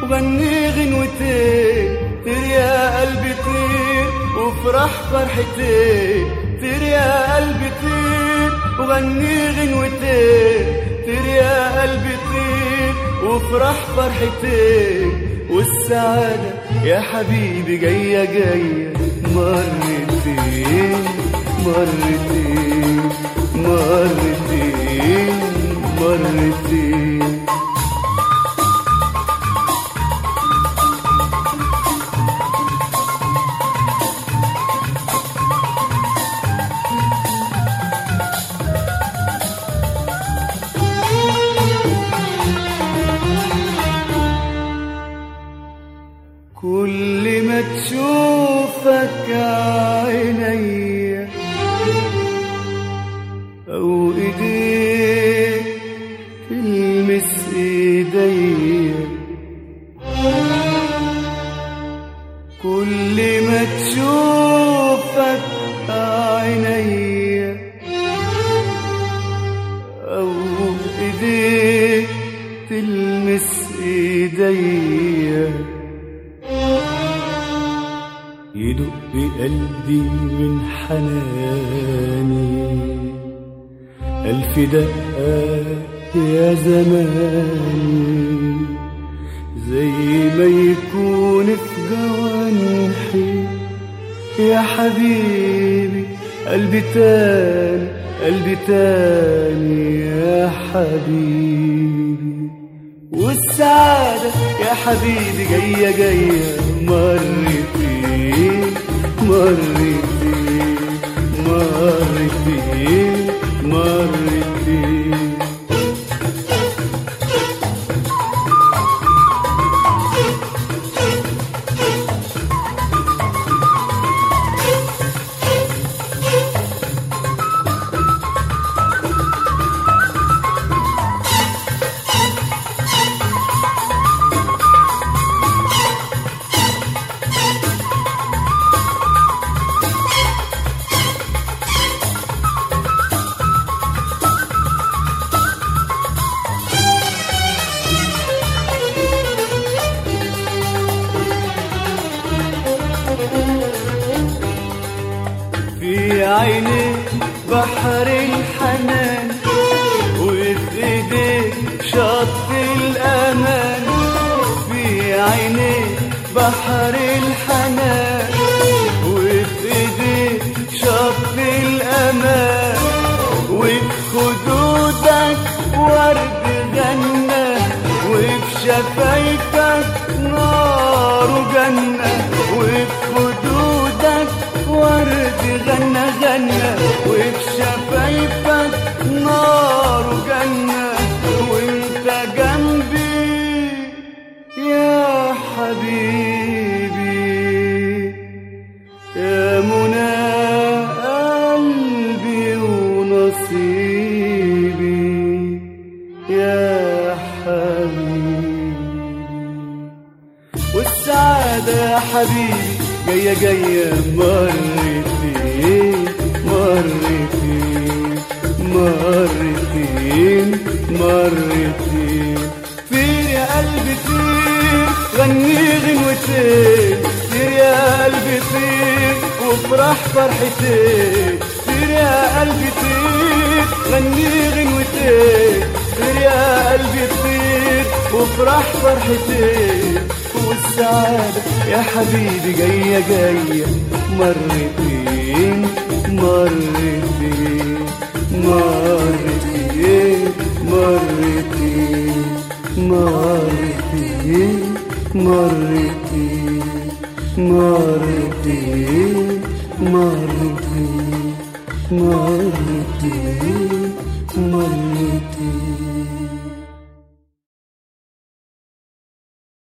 وغني غنوتين طير يا قلبي طير وافرح فرحتين طير يا قلبي طير وغني غنوتين طير يا قلبي طير وافرح فرحتين والسعادة يا حبيبي جاية جاية مرتين مرتين مرتين مرتين كل ما تشوفك عيني أو إيديك تلمس إيدي كل ما تشوفك عيني أو إيديك تلمس إيدي يدق قلبي من حناني ألف دقة يا زماني زي ما يكون في جوانحي يا حبيبي قلبي تاني قلبي تاني يا حبيبي والسعادة يا حبيبي جاية جاية مرتين مرتين مرتين مرتين في عينيك بحر الحنان وفي ايديك شط الامان في عينيك بحر الحنان وفي ايديك شط الامان وفي خدودك ورد غنى وفي شفايفك نار وجنة وفي خدودك ورد غنى غنى وفي شفايفك نار وجنة وانت جنبي يا حبيبي يا منى قلبي ونصيبي يا حبيبي والسعادة يا حبيبي جاية جاية مرتين مرتين مرتين مرتين طير يا قلبي طير غني غنوتين طير يا قلبي طير وافرح فرحتين طير يا قلبي طير غني غنوتين طير يا قلبي طير وافرح فرحتين والسعادة يا حبيبي جاية جاية مرتين مرتين مرتين مرتين مرتين مرتين مرتين مرتين مرتين مرتين